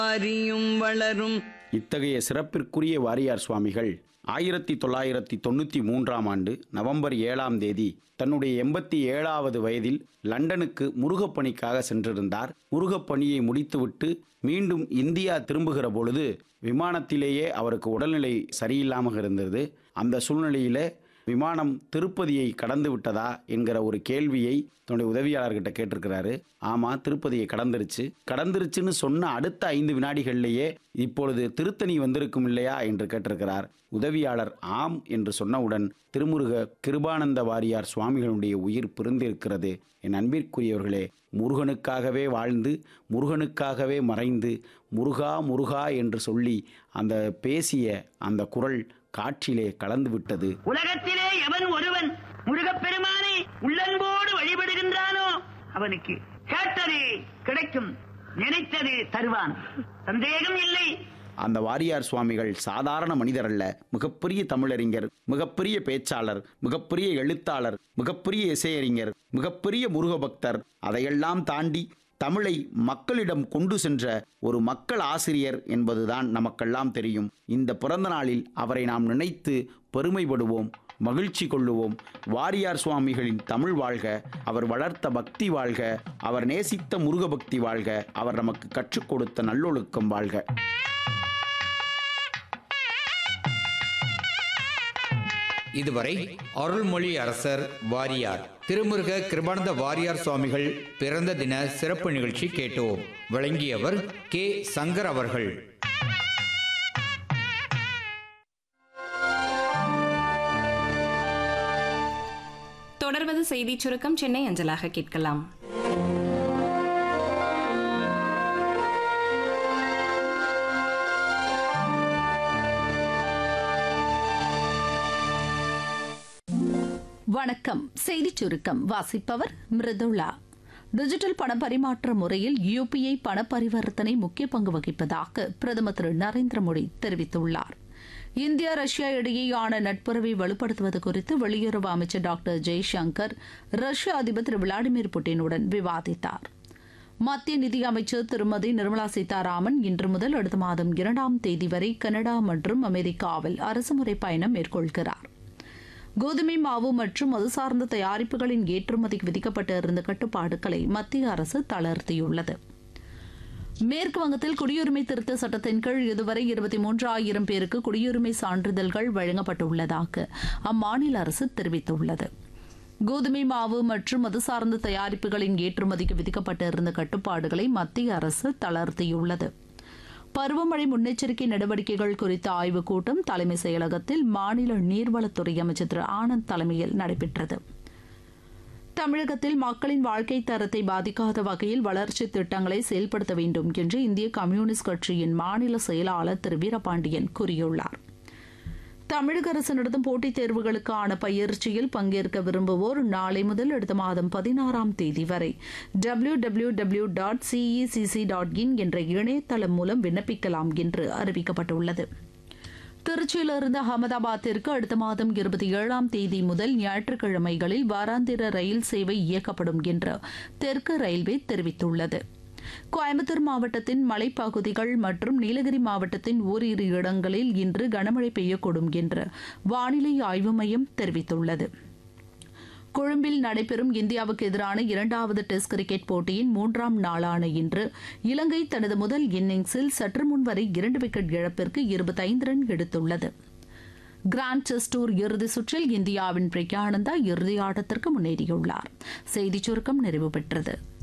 அறியும் வளரும் இத்தகைய சிறப்பிற்குரிய வாரியார் சுவாமிகள் ஆயிரத்தி தொள்ளாயிரத்தி தொண்ணூற்றி மூன்றாம் ஆண்டு நவம்பர் ஏழாம் தேதி தன்னுடைய எண்பத்தி ஏழாவது வயதில் லண்டனுக்கு முருகப்பணிக்காக சென்றிருந்தார் முருகப்பணியை முடித்துவிட்டு மீண்டும் இந்தியா திரும்புகிற பொழுது விமானத்திலேயே அவருக்கு உடல்நிலை சரியில்லாமல் இருந்தது அந்த சூழ்நிலையில விமானம் திருப்பதியை கடந்து விட்டதா என்கிற ஒரு கேள்வியை தன்னுடைய உதவியாளர்கிட்ட கேட்டிருக்கிறாரு ஆமா திருப்பதியை கடந்துருச்சு கடந்துருச்சுன்னு சொன்ன அடுத்த ஐந்து வினாடிகள்லேயே இப்பொழுது திருத்தணி வந்திருக்கும் இல்லையா என்று கேட்டிருக்கிறார் உதவியாளர் ஆம் என்று சொன்னவுடன் திருமுருக கிருபானந்த வாரியார் சுவாமிகளுடைய உயிர் பிரிந்திருக்கிறது என் அன்பிற்குரியவர்களே முருகனுக்காகவே வாழ்ந்து முருகனுக்காகவே மறைந்து முருகா முருகா என்று சொல்லி அந்த பேசிய அந்த குரல் காற்றிலே கலந்து விட்டது உலகத்திலே எவன் ஒருவன் முருகப்பெருமானை உள்ளன்போடு வழிபடுகின்றானோ அவனுக்கு கேட்டது கிடைக்கும் நினைத்தது தருவான் சந்தேகம் இல்லை அந்த வாரியார் சுவாமிகள் சாதாரண மனிதர் அல்ல மிகப்பெரிய தமிழறிஞர் மிகப்பெரிய பேச்சாளர் மிகப்பெரிய எழுத்தாளர் மிகப்பெரிய இசையறிஞர் மிகப்பெரிய முருக பக்தர் அதையெல்லாம் தாண்டி தமிழை மக்களிடம் கொண்டு சென்ற ஒரு மக்கள் ஆசிரியர் என்பதுதான் நமக்கெல்லாம் தெரியும் இந்த பிறந்த நாளில் அவரை நாம் நினைத்து பெருமைப்படுவோம் மகிழ்ச்சி கொள்ளுவோம் வாரியார் சுவாமிகளின் தமிழ் வாழ்க அவர் வளர்த்த பக்தி வாழ்க அவர் நேசித்த முருக பக்தி வாழ்க அவர் நமக்கு கற்றுக் கொடுத்த நல்லொழுக்கம் வாழ்க இதுவரை அருள்மொழி அரசர் வாரியார் திருமுருக கிருபானந்த வாரியார் சுவாமிகள் பிறந்த தின சிறப்பு நிகழ்ச்சி கேட்டோம் வழங்கியவர் கே சங்கர் அவர்கள் தொடர்வது செய்திச் சுருக்கம் சென்னை அஞ்சலாக கேட்கலாம் வணக்கம் செய்திச் சுருக்கம் வாசிப்பவர் மிருதுளா டிஜிட்டல் பண பரிமாற்ற முறையில் யுபிஐ பண பரிவர்த்தனை முக்கிய பங்கு வகிப்பதாக பிரதமர் திரு நரேந்திர மோடி தெரிவித்துள்ளார் இந்தியா ரஷ்யா இடையேயான நட்புறவை வலுப்படுத்துவது குறித்து வெளியுறவு அமைச்சர் டாக்டர் ஜெய்சங்கர் ரஷ்ய அதிபர் திரு விளாடிமிர் புட்டினுடன் விவாதித்தார் மத்திய நிதியமைச்சர் திருமதி நிர்மலா சீதாராமன் இன்று முதல் அடுத்த மாதம் இரண்டாம் தேதி வரை கனடா மற்றும் அமெரிக்காவில் அரசுமுறை பயணம் மேற்கொள்கிறார் கோதுமை மாவு மற்றும் அது சார்ந்த தயாரிப்புகளின் ஏற்றுமதிக்கு விதிக்கப்பட்டு இருந்த கட்டுப்பாடுகளை மத்திய அரசு தளர்த்தியுள்ளது மேற்கு வங்கத்தில் குடியுரிமை திருத்த சட்டத்தின் கீழ் இதுவரை இருபத்தி மூன்றாயிரம் பேருக்கு குடியுரிமை சான்றிதழ்கள் வழங்கப்பட்டுள்ளதாக அம்மாநில அரசு தெரிவித்துள்ளது கோதுமை மாவு மற்றும் அது சார்ந்த தயாரிப்புகளின் ஏற்றுமதிக்கு விதிக்கப்பட்டு இருந்த கட்டுப்பாடுகளை மத்திய அரசு தளர்த்தியுள்ளது பருவமழை முன்னெச்சரிக்கை நடவடிக்கைகள் குறித்த ஆய்வுக் கூட்டம் தலைமை செயலகத்தில் மாநில நீர்வளத்துறை அமைச்சர் திரு ஆனந்த் தலைமையில் நடைபெற்றது தமிழகத்தில் மக்களின் வாழ்க்கை தரத்தை பாதிக்காத வகையில் வளர்ச்சி திட்டங்களை செயல்படுத்த வேண்டும் என்று இந்திய கம்யூனிஸ்ட் கட்சியின் மாநில செயலாளர் திரு வீரபாண்டியன் கூறியுள்ளார் தமிழக அரசு நடத்தும் போட்டித் தேர்வுகளுக்கான பயிற்சியில் பங்கேற்க விரும்புவோர் நாளை முதல் அடுத்த மாதம் பதினாறாம் தேதி வரை W W W dot CECC dot in என்ற இணையதளம் மூலம் விண்ணப்பிக்கலாம் என்று அறிவிக்கப்பட்டுள்ளது திருச்சியிலிருந்து அகமதாபாத்திற்கு அடுத்த மாதம் இருபத்தி ஏழாம் தேதி முதல் ஞாயிற்றுக்கிழமைகளில் வாராந்திர ரயில் சேவை இயக்கப்படும் என்று தெற்கு ரயில்வே தெரிவித்துள்ளது கோயம்புத்தூர் மாவட்டத்தின் மலைப்பகுதிகள் மற்றும் நீலகிரி மாவட்டத்தின் ஓரிரு இடங்களில் இன்று கனமழை பெய்யக்கூடும் என்று வானிலை ஆய்வு மையம் தெரிவித்துள்ளது கொழும்பில் நடைபெறும் இந்தியாவுக்கு எதிரான இரண்டாவது டெஸ்ட் கிரிக்கெட் போட்டியின் மூன்றாம் நாளான இன்று இலங்கை தனது முதல் இன்னிங்ஸில் சற்று முன் வரை இரண்டு விக்கெட் இழப்பிற்கு இருபத்தைந்து ரன் எடுத்துள்ளது கிராண்ட் செஸ் டூர் இறுதிச் சுற்றில் இந்தியாவின் பிரக்யானந்தா இறுதி ஆட்டத்திற்கு முன்னேறியுள்ளார் செய்திச் சுருக்கம் நிறைவு பெற்றது